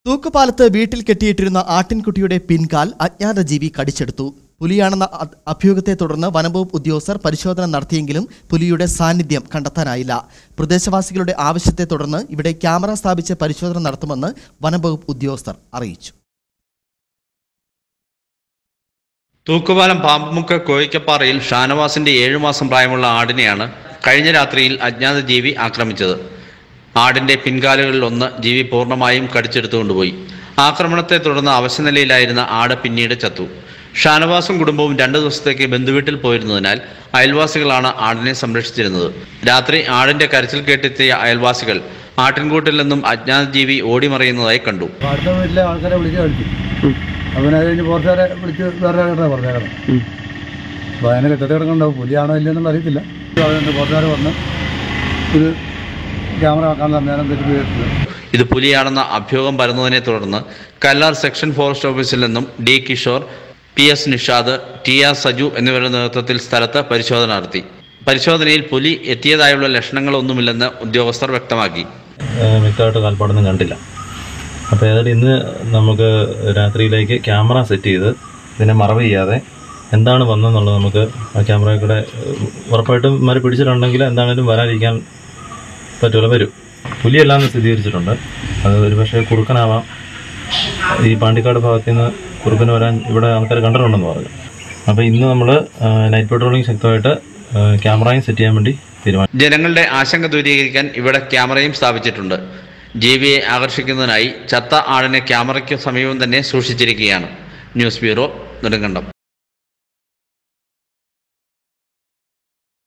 തൂക്കുപാലത്ത് വീട്ടിൽ കെട്ടിയിട്ടിരുന്ന ആട്ടിൻകുട്ടിയുടെ പിൻകാൽ അജ്ഞാത ജീവി കടിച്ചെടുത്തു പുലിയാണെന്ന അ- അഭ്യൂഹത്തെ തുടർന്ന് വനംവകുപ്പ് ഉദ്യോഗസ്ഥർ പരിശോധന നടത്തിയെങ്കിലും പുലിയുടെ സാന്നിധ്യം കണ്ടെത്താനായില്ല പ്രദേശവാസികളുടെ ആവശ്യത്തെ തുടർന്ന് ഇവിടെ ക്യാമറ സ്ഥാപിച്ച് പരിശോധന നടത്തുമെന്ന് വനംവകുപ്പ് ഉദ്യോഗസ്ഥർ അറിയിച്ചു തൂക്കുപാലം പാമ്പുമുക്ക് കോയിക്കപ്പാറയിൽ ഷാനവാസിന്റെ ഏഴു മാസം പ്രായമുള്ള ആടിനെയാണ് കഴിഞ്ഞ രാത്രിയിൽ അജ്ഞാത ജീവി ആക്രമിച്ചത് ആടിന്റെ പിൻകാലുകളിൽ ഒന്ന് ജീവി പൂർണ്ണമായും കടിച്ചെടുത്തുകൊണ്ടുപോയി ആക്രമണത്തെ തുടർന്ന് അവശനിലയിലായിരുന്ന ആട് പിന്നീട് ചത്തു ഷാനവാസും കുടുംബവും രണ്ടു ദിവസത്തേക്ക് ബന്ധുവീട്ടിൽ പോയിരുന്നതിനാൽ അയൽവാസികളാണ് ആടിനെ സംരക്ഷിച്ചിരുന്നത് രാത്രി ആടിന്റെ കരച്ചിൽ കേട്ടെത്തിയ അയൽവാസികൾ ആട്ടിൻകൂട്ടിൽ നിന്നും അജ്ഞാത ജീവി ഓടിമറയുന്നതായി കണ്ടു അപ്പോൾ അടുത്ത വീട്ടിലെ ആൾക്കാരെ വിളിച്ച് കളിച്ചു അപ്പം അത് കഴിഞ്ഞ് പുറത്തുകാരെ വിളിച്ച് വേറെ ആൾക്കാരെ പറഞ്ഞേക്കണം അപ്പോൾ അതിനെ കെട്ടിട്ട് കിടക്കണ്ടാവും പുലിയാണോ ഇല്ലെന്നുള്ള അറിയത്തില്ല അതുകൊണ്ട് പുറത്തുകാർ വന്ന് ഇത് ക്യാമറ വെക്കാൻ നേരം തെറ്റി പോയിട്ടുണ്ട് ഇത് പുലിയാണെന്ന അഭ്യൂഹം പരന്നതിനെ തുടർന്ന് കല്ലാർ സെക്ഷൻ ഫോറസ്റ്റ് ഓഫീസിൽ നിന്നും D Kishore P S Nishad T R Saju എന്നിവരുടെ നേതൃത്വത്തിൽ സ്ഥലത്ത് പരിശോധന നടത്തി പരിശോധനയിൽ പുലി എത്തിയതായുള്ള ലക്ഷണങ്ങളൊന്നുമില്ലെന്ന് ഉദ്യോഗസ്ഥർ വ്യക്തമാക്കി ഏഹ് വ്യക്തമായിട്ട് കാൽപ്പാടൊന്നും കണ്ടില്ല അപ്പോൾ ഏതായാലും ഇന്ന് നമുക്ക് രാത്രിയിലേക്ക് ക്യാമറ സെറ്റ് ചെയ്ത് ഇതിനെ മറവ് ചെയ്യാതെ എന്താണ് വന്നതെന്നുള്ളത് നമുക്ക് ആ ക്യാമറയിൽ കൂടെ ഏഹ് ഉറപ്പായിട്ടും ഇമാരെ പിടിച്ചിട്ടുണ്ടെങ്കിൽ എന്താണേലും വരാതിരിക്കാൻ പറ്റുമല്ലോ വരും പുലിയെല്ലാം സ്ഥിരീകരിച്ചിട്ടുണ്ട് അത് ഒരു പക്ഷേ കുറുക്കനാവാം ഈ പാണ്ടിക്കാട് ഭാഗത്ത് നിന്ന് കുറുക്കന് വരാൻ ഇവിടെ ആൾക്കാർ കണ്ടിട്ടുണ്ടെന്ന് പറഞ്ഞു അപ്പോൾ ഇന്ന് നമ്മൾ നൈറ്റ് പെട്രോളിംഗ് ശക്തമായിട്ട് ഏഹ് ക്യാമറയും സെറ്റ് ചെയ്യാൻ വേണ്ടി തീരുമാനിച്ചു ജനങ്ങളുടെ ആശങ്ക ദൂരീകരിക്കാൻ ഇവിടെ ക്യാമറയും സ്ഥാപിച്ചിട്ടുണ്ട് ജീവിയെ ആകർഷിക്കുന്നതിനായി ചത്ത ആടിനെ ക്യാമറയ്ക്ക് സമീപം തന്നെ സൂക്ഷിച്ചിരിക്കുകയാണ് ന്യൂസ് ബ്യൂറോ നെടുങ്കണ്ടം